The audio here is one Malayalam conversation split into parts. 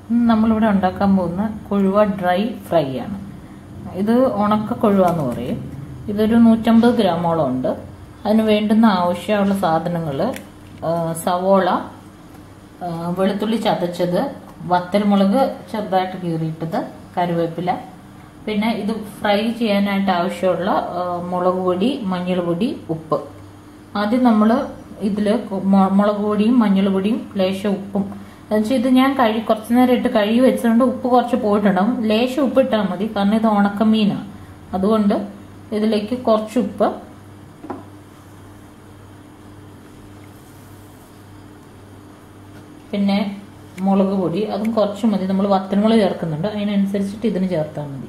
ഇന്ന് നമ്മളിവിടെ ഉണ്ടാക്കാൻ പോകുന്ന കൊഴുവ ഡ്രൈ ഫ്രൈ ആണ് ഇത് ഉണക്ക കൊഴുവ എന്ന് പറയും ഇതൊരു നൂറ്റമ്പത് ഗ്രാമോളം ഉണ്ട് അതിന് വേണ്ടുന്ന ആവശ്യമുള്ള സാധനങ്ങൾ സവോള ആ, വെളുത്തുള്ളി ചതച്ചത് വത്തൽമുളക് ചെറുതായിട്ട് കീറിയിട്ടത് കറിവേപ്പില പിന്നെ ഇത് ഫ്രൈ ചെയ്യാനായിട്ട് ആവശ്യമുള്ള ആ, മുളക് പൊടി മഞ്ഞൾ പൊടി ഉപ്പ് ആദ്യം നമ്മൾ ഇതിൽ മുളക് പൊടിയും മഞ്ഞൾ പൊടിയും ലേശം ഉപ്പും എന്നുവെച്ചാൽ ഇത് ഞാൻ കഴി കുറച്ച് നേരം ഇട്ട് കഴുകി വെച്ചുകൊണ്ട് ഉപ്പ് കുറച്ച് പോയിട്ടുണ്ടാവും ലേശം ഉപ്പ് ഇട്ടാൽ മതി കാരണം ഇത് ഉണക്കമീനാണ് അതുകൊണ്ട് ഇതിലേക്ക് കുറച്ച് ഉപ്പ് പിന്നെ മുളക് പൊടി അതും കുറച്ച് മതി നമ്മൾ വത്തൻമുളക് ചേർക്കുന്നുണ്ട് അതിനനുസരിച്ചിട്ട് ഇതിന് ചേർത്താൽ മതി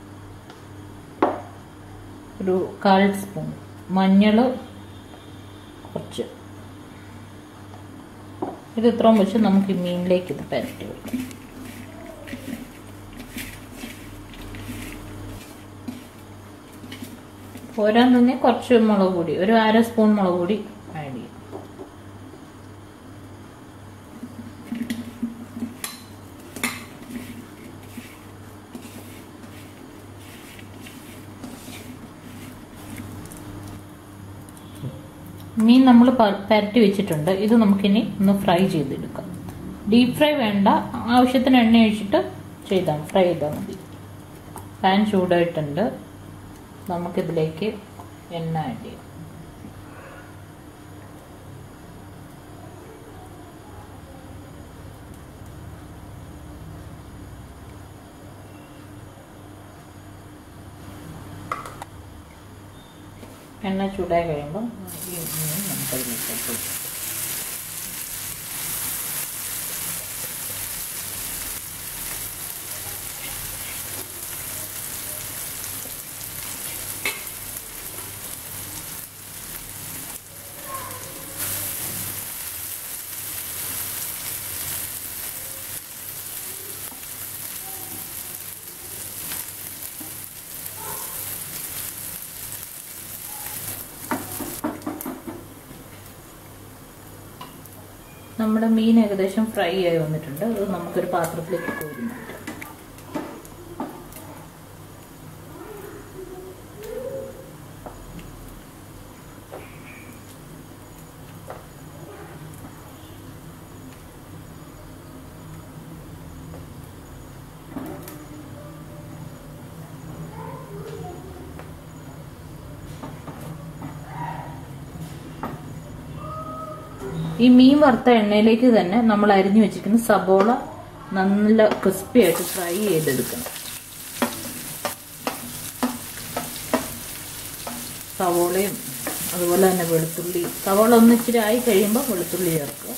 ഒരു കാൽ സ്പൂൺ മഞ്ഞൾ കുറച്ച് ഇത് ഇത്രയും വെച്ച് നമുക്ക് ഈ മീനിലേക്ക് ഇത് പരട്ടി വെക്കാം പോരാൻ തന്നെ കുറച്ച് മുളക് പൊടി ഒരു അര സ്പൂൺ മുളക് പൊടി ആഡ് ചെയ്യും മീൻ നമ്മൾ പരട്ടി വെച്ചിട്ടുണ്ട് ഇത് നമുക്കിനി ഒന്ന് ഫ്രൈ ചെയ്തെടുക്കാം ഡീപ് ഫ്രൈ വേണ്ട ആവശ്യത്തിന് എണ്ണ ഒഴിച്ചിട്ട് ചെയ്താൽ ഫ്രൈ ചെയ്താൽ മതി പാൻ ചൂടായിട്ടുണ്ട് നമുക്കിതിലേക്ക് എണ്ണ ആഡ് ചെയ്യാം എണ്ണ ചൂടായി കഴിയുമ്പോൾ ഈ മീൻ നമുക്കതിലേക്ക് ഇട്ട് കൊടുക്കാം. നമ്മുടെ മീൻ ഏകദേശം ഫ്രൈ ആയി വന്നിട്ടുണ്ട് അത് നമുക്കൊരു പാത്രത്തിലേക്ക് കോരി മാറ്റാം ഈ മീൻ വറുത്ത എണ്ണയിലേക്ക് തന്നെ നമ്മൾ അരിഞ്ഞു വെച്ചിരിക്കുന്ന സബോള നല്ല ക്രിസ്പി ആയിട്ട് ഫ്രൈ ചെയ്തെടുക്കണം സവോളയും അതുപോലെ തന്നെ വെളുത്തുള്ളി സവോള ഒന്ന് ഇച്ചിരി ആയി കഴിയുമ്പോൾ വെളുത്തുള്ളി ചേർക്കുക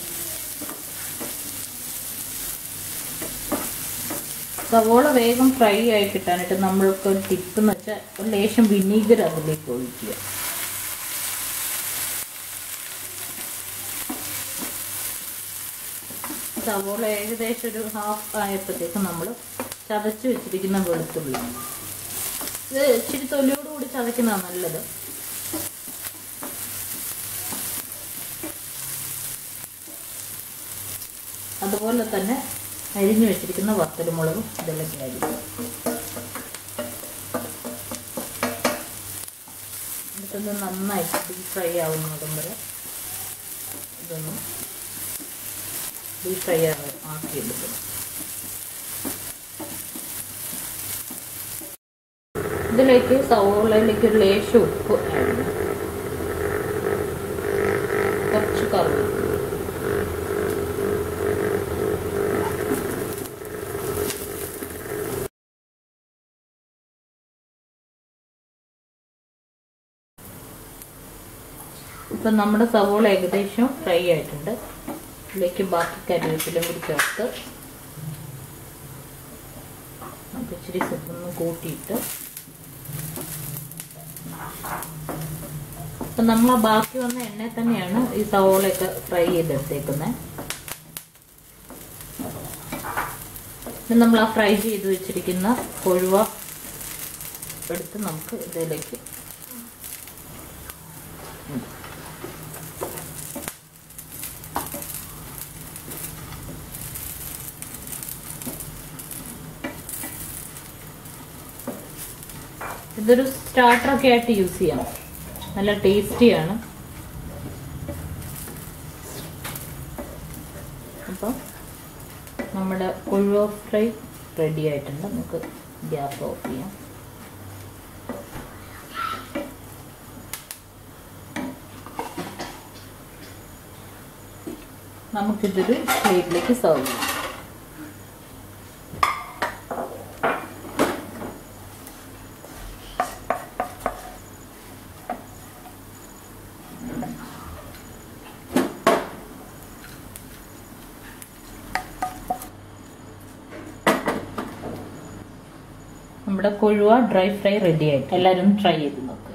സവോള വേഗം ഫ്രൈ ആയി കിട്ടാനായിട്ട് നമ്മൾക്ക് ഒരു ടിപ്പ് എന്ന് വെച്ചാൽ ഒരു ലേശം വിനീഗർ അതിലേക്ക് ഒഴിക്കുക സവോള ഏകദേശം ഒരു ഹാഫ് ആയപ്പോഴത്തേക്ക് നമ്മൾ ചതച്ച് വെച്ചിരിക്കുന്ന വെളുത്തുള്ളി ഇത് ഇച്ചിരി തൊലിയോടുകൂടി ചതക്കുന്നതാണ് നല്ലത് അതുപോലെ തന്നെ അരിഞ്ഞു വെച്ചിരിക്കുന്ന വത്തലുമുളകും ഇതിലേക്ക് അരിയും എന്നിട്ടൊന്ന് നന്നായിട്ട് ഡീപ് ഫ്രൈ ആവുന്നതും വരെ ഇതൊന്നും ഡീപ് ഫ്രൈ ആക്കിയെടുക്കണം ഇതിലേക്ക് സവോളയിലേക്ക് ഒരു ലേശം ഉപ്പ് ആഡ് ചെയ്യണം കുറച്ച് കറി ഇപ്പം നമ്മുടെ സവോള ഏകദേശം ഫ്രൈ ആയിട്ടുണ്ട് ഇതിലേക്ക് ബാക്കി കറിവേപ്പിലും കൂടി ചേർത്ത് നമുക്ക് ഇച്ചിരി ഒന്ന് കൂട്ടിയിട്ട് അപ്പം നമ്മൾ ആ ബാക്കി വന്ന എണ്ണയിൽ തന്നെയാണ് ഈ സവോളയൊക്കെ ഫ്രൈ ചെയ്തെടുത്തേക്കുന്നത് നമ്മൾ ആ ഫ്രൈ ചെയ്ത് വെച്ചിരിക്കുന്ന കൊഴുവ എടുത്ത് നമുക്ക് ഇതിലേക്ക് ഇതൊരു സ്റ്റാർട്ടറൊക്കെ ആയിട്ട് യൂസ് ചെയ്യാം നല്ല ടേസ്റ്റിയാണ് അപ്പം നമ്മുടെ കൊഴുവ ഫ്രൈ റെഡി ആയിട്ടുണ്ട് നമുക്ക് ഗ്യാസ് ഓഫ് ചെയ്യാം നമുക്കിതൊരു പ്ലേറ്റിലേക്ക് സെർവ് ചെയ്യാം നമ്മുടെ കൊഴുവ ഡ്രൈ ഫ്രൈ റെഡി ആയിട്ട് എല്ലാവരും ട്രൈ ചെയ്ത് നോക്കുക